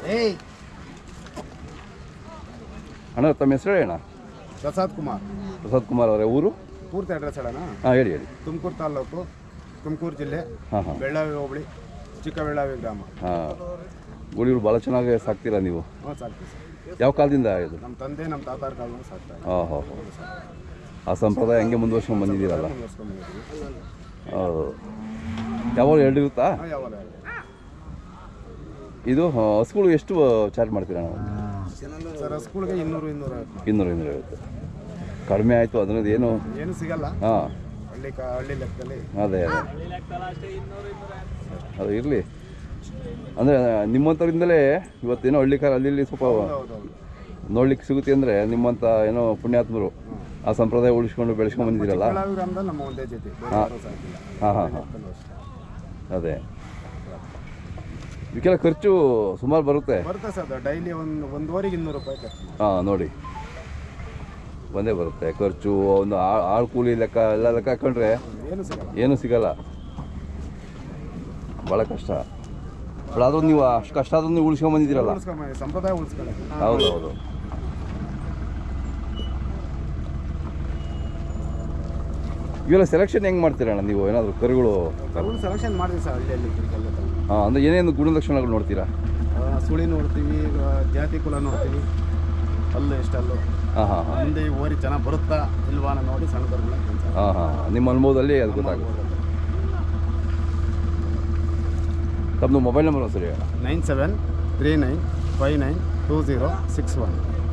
ಏಯ್ ಅಣ್ಣ ತಮ್ಮ ಹೆಸರು ಹೇಳಿ ಅಣ್ಣ ಪ್ರಸಾದ್ ಕುಮಾರ್ ಪ್ರಸಾದ್ ಕುಮಾರ್ ಅವರೇ ಊರು ಪೂರ್ತಿ ಅಡ್ರೆಸ್ ಹೇಳೋಣ ಹಾಂ ಹೇಳಿ ಹೇಳಿ ತುಮಕೂರು ತಾಲೂಕು ತುಮಕೂರು ಜಿಲ್ಲೆ ಹಾಂ ಹಾಂ ಬೆಳ್ಳಾವಿ ಹೋಬಳಿ ಚಿಕ್ಕ ಬೆಳ್ಳಾವಿ ಗ್ರಾಮ ಹಾಂ ಗುಳಿಗಳು ಭಾಳ ಚೆನ್ನಾಗಿ ಸಾಕ್ತೀರಾ ನೀವು ಹ್ಞೂ ಸಾಕ್ತೀವಿ ಸರ್ ಯಾವ ಕಾಲದಿಂದ ಇದು ನಮ್ಮ ತಂದೆ ನಮ್ಮ ತಾತಾರ ಕಾಲದಿಂದ ಸಾಕ್ತಾ ಇದ್ದೀವಿ ಹಾಂ ಹಾಂ ಹಾಂ ಆ ಸಂಪ್ರದಾಯ ಹಂಗೆ ಮುಂದುವರ್ಸ್ಕೊಂಡು ಬಂದಿದ್ದೀರಲ್ಲ ಮುಂದುವರ್ಸ್ಕೊಂಡ್ಬಂದಿದ್ದೀವಿ ಹೌದು ಯಾವಾಗ ಎರಡು ಇರುತ್ತಾ ಹಾಂ ಯಾವಾಗ ಇದು ಆ, ಹಸುಗಳು ಎಷ್ಟು ಚಾರ್ಜ್ ಮಾಡ್ತೀರಾ ನಾವು ಸರ್ ಸ್ಕೂಲ್ಗೆ ಇನ್ನೂರು ಇನ್ನೂರ ಇನ್ನೂರು ಇನ್ನೂರು ಇರುತ್ತೆ ಕಡಿಮೆ ಆಯಿತು ಅದನ್ನದು ಏನು ಏನು ಸಿಗಲ್ಲ ಹಾಂ ಹಳ್ಳಿ ಕ ಹಳ್ಳಿ ಲೆಕ್ಕದಲ್ಲಿ ಅದೇ ಅದೇ ಅದು ಇರಲಿ ಅಂದರೆ ನಿಮ್ಮಂಥವ್ರಿಂದಲೇ ಇವತ್ತೇನೋ ಹಳ್ಳಿ ಕಾಲ ಅಲ್ಲಿ ಇಲ್ಲಿ ಸ್ವಲ್ಪ ಹೌದೌದು ನೋಡ್ಲಿಕ್ಕೆ ಸಿಗುತ್ತೆ ಅಂದರೆ ನಿಮ್ಮಂಥ ಏನೋ ಪುಣ್ಯಾತ್ಮರು ಆ ಸಂಪ್ರದಾಯ ಉಳಿಸ್ಕೊಂಡು ಬೆಳೆಸ್ಕೊಂಡು ಬಂದಿದ್ದೀರಲ್ಲ ಬೆಳ್ಳಾವಿ ಗ್ರಾಮದಲ್ಲಿ ನಮ್ಮ ಒಂದೇ ಜೊತೆ ಬೇರೆ ಯಾರೂ ಸಾಕಿಲ್ಲ ಹಾಂ ಹಾಂ ಹಾಂ ಲೆಕ್ಕದಲ್ಲೂ ಅಷ್ಟೇ. ಅದೇ ಇದಕ್ಕೆಲ್ಲ ಖರ್ಚು ಸುಮಾರು ಬರುತ್ತೆ ಬರುತ್ತೆ ಸರ್ ಡೈಲಿ ಒಂದು ಒಂದುವರೆಗೆ ಇನ್ನೂರು ರೂಪಾಯಿ ಖರ್ಚು ಹಾಂ ನೋಡಿ ಒಂದೇ ಬರುತ್ತೆ ಖರ್ಚು ಒಂದು ಆ- ಆಳು ಕೂಲಿ ಲೆಕ್ಕ ಎಲ್ಲ ಲೆಕ್ಕ ಹಾಕೊಂಡ್ರೆ ಏನು ಸಿಗಲ್ಲ ಏನೂ ಸಿಗಲ್ಲ ಭಾಳ ಕಷ್ಟ ಬಟ್ ಆದರೂ ನೀವು ಅಷ್ಟು ಕಷ್ಟ ಆದ್ರೂ ನೀವು ಉಳಿಸ್ಕೊಂಡು ಬಂದಿದ್ದೀರಲ್ಲ ಉಳಿಸ್ಕೊಂಬ ಸಂಪ್ರದಾಯ ಉಳಿಸ್ಕೊಳ್ಳಿ ಹೌದು ಹೌದು ಇವೆಲ್ಲ ಸೆಲೆಕ್ಷನ್ ಹೆಂಗೆ ಮಾಡ್ತೀರಣ್ಣ ನೀವು ಏನಾದರೂ ಕರುಗಳು ಕರುಳು ಸೆಲೆಕ್ಷನ್ ಮಾಡಿದ್ವಿ ಸರ್ ಹಳ್ಳಿಯಲ್ಲಿ ತಿರ್ಗೆಲ್ಲ ತಂದು. ಹಾಂ ಅಂದರೆ ಏನೇನು ಗುಣಲಕ್ಷಣಗಳು ನೋಡ್ತೀರಾ ಆ, ಸುಳಿ ನೋಡ್ತೀವಿ ಈಗ ಜಾತಿ ಕುಲ ನೋಡ್ತೀವಿ ಅಲ್ಲು ಎಷ್ಟಲ್ಲು ಹಾಂ ಹಾಂ ಹಾಂ ಮುಂದೆ ಈ ಓರಿ ಚೆನ್ನಾಗಿ ಬರುತ್ತಾ ಇಲ್ವಾ ಅನ್ನೋ ನೋಡಿ ಸಣ್ಣ ಕರುಗಳ ಕೆಲಸ ಹಾಂ ಹಾಂ ನಿಮ್ಮ ಅನುಭವದಲ್ಲಿ ಅದು ಗೊತ್ತಾಗುತ್ತೆ ತಮ್ಮದು ಮೊಬೈಲ್ ನಂಬರ್ ಸರಿ ಹೇಳ nine seven three nine five nine two zero six one